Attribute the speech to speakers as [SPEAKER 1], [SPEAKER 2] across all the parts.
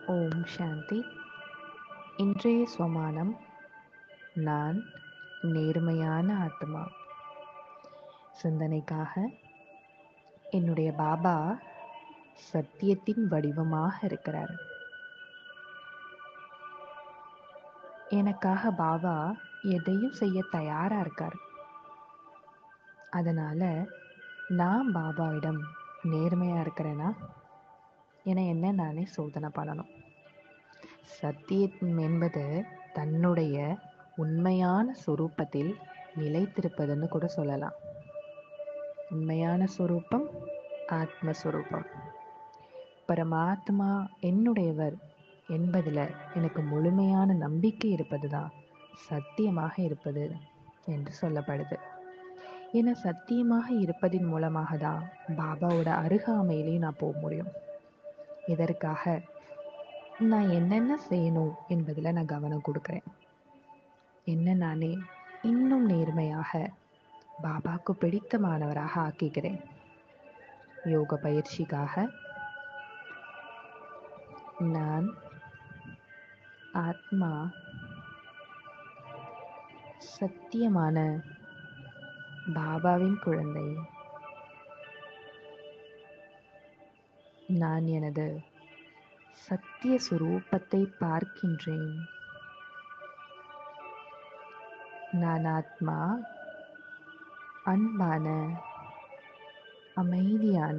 [SPEAKER 1] ஓம் சாந்தி இன்றைய ஸ்வமானம் நான் நேர்மையான ஆத்மா சிந்தனைக்காக என்னுடைய பாபா சத்தியத்தின் வடிவமாக இருக்கிறார் எனக்காக பாபா எதையும் செய்ய தயாரா இருக்கார் அதனால நான் பாபாவிடம் நேர்மையா இருக்கிறேனா என என்ன நானே சோதனை பண்ணணும் சத்தியம் என்பது தன்னுடைய உண்மையான சொரூபத்தில் நிலைத்திருப்பதுன்னு கூட சொல்லலாம் உண்மையான சொரூபம் ஆத்மஸ்வரூபம் பரமாத்மா என்னுடையவர் என்பதில் எனக்கு முழுமையான நம்பிக்கை இருப்பது தான் சத்தியமாக இருப்பது என்று சொல்லப்படுது ஏன்னா சத்தியமாக இருப்பதின் மூலமாக தான் பாபாவோட அருகாமையிலே நான் போக முடியும் இதற்காக நான் என்னென்ன செய்யணும் என்பதில் நான் கவனம் கொடுக்குறேன் என்ன நானே இன்னும் நேர்மையாக பாபாவுக்கு பிடித்தமானவராக ஆக்கிக்கிறேன் யோக பயிற்சிக்காக நான் ஆத்மா சத்தியமான பாபாவின் குழந்தை நான் எனது சத்திய சுரூபத்தை பார்க்கின்றேன் நான் ஆத்மா அன்பான அமைதியான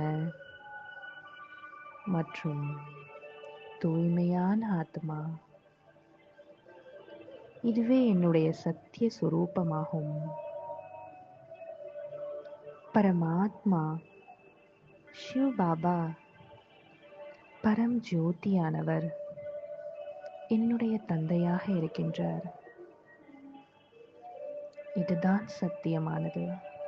[SPEAKER 1] மற்றும் தூய்மையான ஆத்மா இதுவே என்னுடைய சத்திய சுரூபமாகும் பரமாத்மா சிவ் பாபா பரம் ஜோதியானவர் என்னுடைய தந்தையாக இருக்கின்றார் இதுதான் சத்தியமானது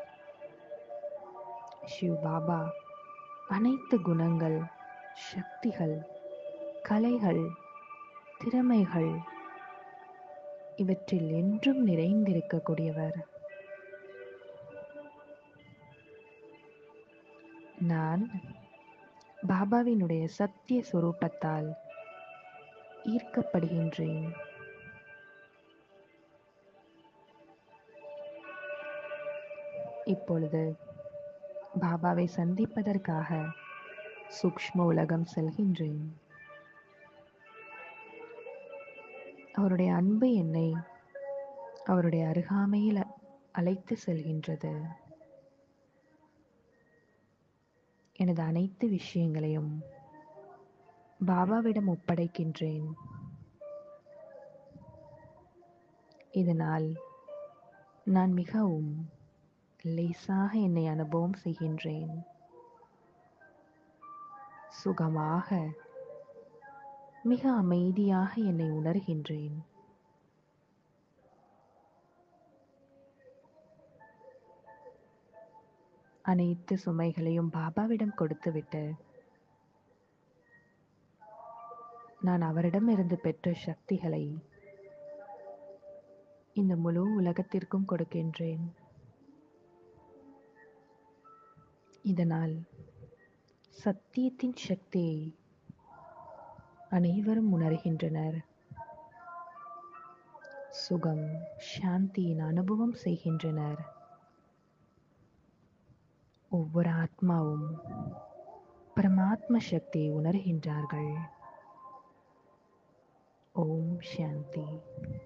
[SPEAKER 1] சிவ் பாபா அனைத்து குணங்கள் சக்திகள் கலைகள் திறமைகள் இவற்றில் என்றும் நிறைந்திருக்கக்கூடியவர் நான் பாபாவினுடைய சத்திய சுரூபத்தால் ஈர்க்கப்படுகின்றேன் இப்பொழுது பாபாவை சந்திப்பதற்காக சூக்ஷ்ம உலகம் செல்கின்றேன் அவருடைய அன்பு என்னை அவருடைய அருகாமையில் அழைத்து செல்கின்றது எனது அனைத்து விஷயங்களையும் பாபாவிடம் ஒப்படைக்கின்றேன் இதனால் நான் மிகவும் லேசாக என்னை அனுபவம் செய்கின்றேன் சுகமாக மிக அமைதியாக என்னை உணர்கின்றேன் அனைத்து சுமைகளையும் பாபாவிடம் கொடுத்துவிட்டு நான் அவரிடமிருந்து பெற்ற சக்திகளை இந்த முழு உலகத்திற்கும் கொடுக்கின்றேன் இதனால் சத்தியத்தின் சக்தியை அனைவரும் உணர்கின்றனர் சுகம் சாந்தியின் அனுபவம் செய்கின்றனர் ஒவ்வொரு ஆத்மாவும் பரமாத்ம சக்தியை உணர்கின்றார்கள் ஓம் சாந்தி